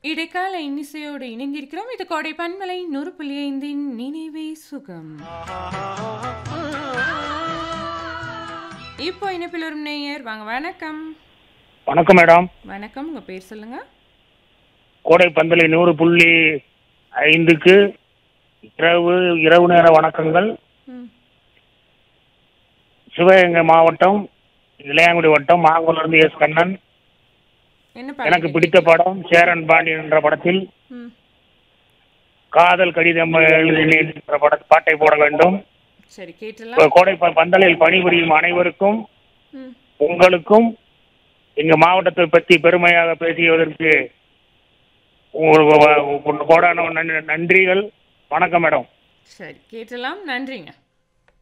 இடைக்கால இன்னிசையோடு இணைந்திருக்கிறோம் இது கோடை பண்பலை நூறு புள்ளி ஐந்தின் நினைவே சுகம் இப்போ இணைப்பில் வரும் நேயர் வாங்க வணக்கம் வணக்கம் மேடம் வணக்கம் உங்க பேர் சொல்லுங்க கோடை பந்தலை நூறு புள்ளி ஐந்துக்கு இரவு இரவு நேர வணக்கங்கள் ம், சிவகங்கை மாவட்டம் இளையாங்குடி வட்டம் மாங்குளர்ந்து எஸ் கண்ணன் என்ன எனக்கு பாடல் பிடித்த படம் சேரன் பாண்டியன் என்ற படத்தில் ம், காதல் கடிதம் எழுதினேன் என்ற பட பாட்டை போட வேண்டும் சரி இப்ப கேட்டலாம் கோடை ப- பந்தலில் பணிபுரியும் அனைவருக்கும் ம், உங்களுக்கும் எங்க மாவட்டத்தை பற்றி பெருமையாக பேசியதற்கு உங்களுக்கு கோடான நன்றி- நன்றிகள் வணக்கம் மேடம் சரி கேட்டலாம் நன்றிங்க